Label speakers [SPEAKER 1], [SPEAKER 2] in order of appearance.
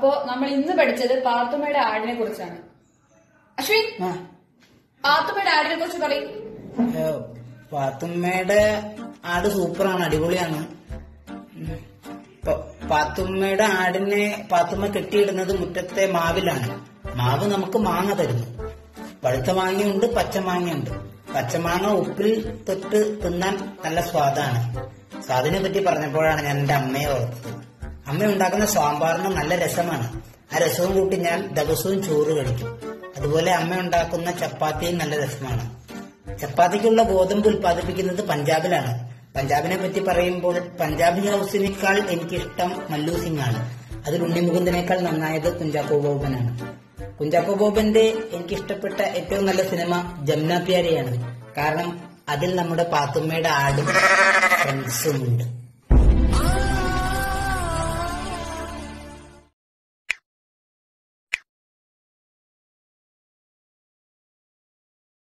[SPEAKER 1] അപ്പോ നമ്മൾ ഇന്ന് പഠിച്ചത് പാത്തുമ്മയുടെ ആടിനെ കുറിച്ചാണ് അശ്വിൻ
[SPEAKER 2] ആ
[SPEAKER 1] പാത്തുമ്മയുടെ ആടിനെ കുറിച്ച് പറയും
[SPEAKER 2] ഏ, പാത്തുമ്മയുടെ ആട് സൂപ്പറാണ് അടിപൊളിയാണ് ഉം. ഇപ്പൊ പാത്തുമ്മയുടെ ആടിനെ പാത്തുമ്മ കെട്ടിയിടുന്നത് മുറ്റത്തെ മാവിലാണ് മാവ് നമുക്ക് മാങ്ങ തരുന്നു പഴുത്ത മാങ്ങയുണ്ട് പച്ച മാങ്ങയുണ്ട് പച്ചമാങ്ങ ഉപ്പിൽ തൊട്ട് തിന്നാൻ നല്ല സ്വാദാണ് സ്വാദിനെ പറ്റി പറഞ്ഞപ്പോഴാണ് ഞാൻ എന്റെ അമ്മയെ ഓർത്തത് അമ്മ ഉണ്ടാക്കുന്ന സാമ്പാറിന് നല്ല രസമാണ് ആ രസവും കൂട്ടി ഞാൻ ദിവസവും ചോറ് കഴിക്കും അതുപോലെ അമ്മ ഉണ്ടാക്കുന്ന ചപ്പാത്തിയും നല്ല രസമാണ് ചപ്പാത്തിക്കുള്ള ഗോതമ്പ് ഉൽപ്പാദിപ്പിക്കുന്നത് പഞ്ചാബിലാണ് പഞ്ചാബിനെ പറ്റി പറയുമ്പോൾ പഞ്ചാബി ഹൗസിനേക്കാൾ എനിക്കിഷ്ടം മല്ലു സിംഗ് ആണ് അതിൽ ഉണ്ണിമുകുന്ദനേക്കാൾ നന്നായത് കുഞ്ചാക്കോ ബോബനാണ് കുഞ്ചാക്കോ ബോബന്റെ എനിക്കിഷ്ടപ്പെട്ട ഏറ്റവും നല്ല സിനിമ ജമുന പ്യാരിയാണ് കാരണം അതിൽ നമ്മുടെ പാത്തുമ്മയുടെ ആടും ഫ്രണ്ട്സും ഉണ്ട്